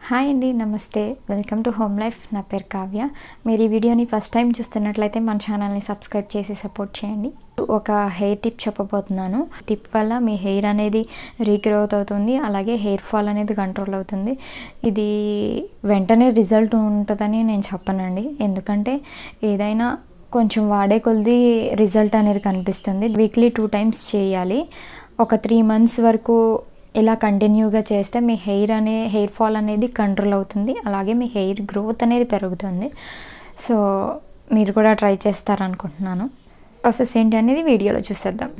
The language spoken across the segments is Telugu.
హాయ్ అండి నమస్తే వెల్కమ్ టు హోమ్ లైఫ్ నా పేరు కావ్య మీరు ఈ వీడియోని ఫస్ట్ టైం చూస్తున్నట్లయితే మన ఛానల్ని సబ్స్క్రైబ్ చేసి సపోర్ట్ చేయండి ఒక హెయిర్ టిప్ చెప్పబోతున్నాను టిప్ వల్ల మీ హెయిర్ అనేది రీగ్రోత్ అవుతుంది అలాగే హెయిర్ ఫాల్ అనేది కంట్రోల్ అవుతుంది ఇది వెంటనే రిజల్ట్ ఉంటుందని నేను చెప్పనండి ఎందుకంటే ఏదైనా కొంచెం వాడే కొలది రిజల్ట్ అనేది కనిపిస్తుంది వీక్లీ టూ టైమ్స్ చేయాలి ఒక త్రీ మంత్స్ వరకు ఇలా కంటిన్యూగా చేస్తే మీ హెయిర్ అనే హెయిర్ ఫాల్ అనేది కంట్రోల్ అవుతుంది అలాగే మీ హెయిర్ గ్రోత్ అనేది పెరుగుతుంది సో మీరు కూడా ట్రై చేస్తారనుకుంటున్నాను ప్రాసెస్ ఏంటి అనేది వీడియోలో చూసేద్దాం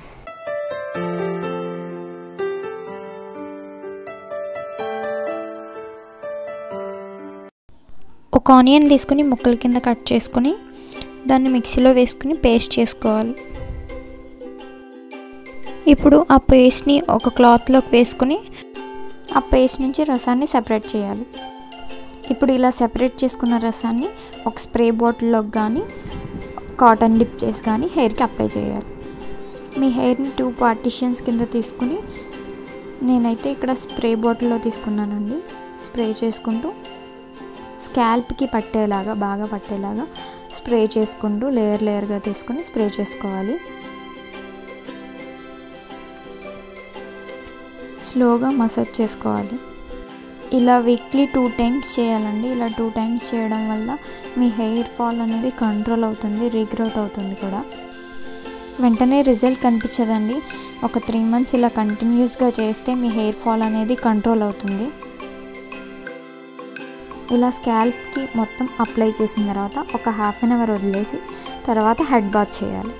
ఒక ఆనియన్ తీసుకుని ముక్కల కింద కట్ చేసుకుని దాన్ని మిక్సీలో వేసుకుని పేస్ట్ చేసుకోవాలి ఇప్పుడు ఆ పేస్ట్ని ఒక క్లాత్లోకి వేసుకుని ఆ పేస్ట్ నుంచి రసాన్ని సెపరేట్ చేయాలి ఇప్పుడు ఇలా సెపరేట్ చేసుకున్న రసాన్ని ఒక స్ప్రే బాటిల్లోకి కానీ కాటన్ డిప్ చేసి కానీ హెయిర్కి అప్లై చేయాలి మీ హెయిర్ని టూ పార్టిషన్స్ కింద తీసుకుని నేనైతే ఇక్కడ స్ప్రే బాటిల్లో తీసుకున్నానండి స్ప్రే చేసుకుంటూ స్కాల్ప్కి పట్టేలాగా బాగా పట్టేలాగా స్ప్రే చేసుకుంటూ లేయర్ లేయర్గా తీసుకుని స్ప్రే చేసుకోవాలి స్లోగా మసాజ్ చేసుకోవాలి ఇలా వీక్లీ టూ టైమ్స్ చేయాలండి ఇలా టూ టైమ్స్ చేయడం వల్ల మీ హెయిర్ ఫాల్ అనేది కంట్రోల్ అవుతుంది రీగ్రోత్ అవుతుంది కూడా వెంటనే రిజల్ట్ కనిపించదండి ఒక త్రీ మంత్స్ ఇలా కంటిన్యూస్గా చేస్తే మీ హెయిర్ ఫాల్ అనేది కంట్రోల్ అవుతుంది ఇలా స్కాల్ప్కి మొత్తం అప్లై చేసిన తర్వాత ఒక హాఫ్ అన్ అవర్ వదిలేసి తర్వాత హెడ్ బాత్ చేయాలి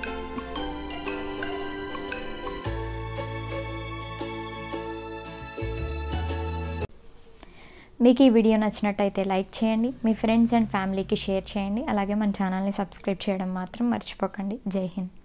మీకు ఈ వీడియో నచ్చినట్టయితే లైక్ చేయండి మీ ఫ్రెండ్స్ అండ్ ఫ్యామిలీకి షేర్ చేయండి అలాగే మన ఛానల్ని సబ్స్క్రైబ్ చేయడం మాత్రం మర్చిపోకండి జై హింద్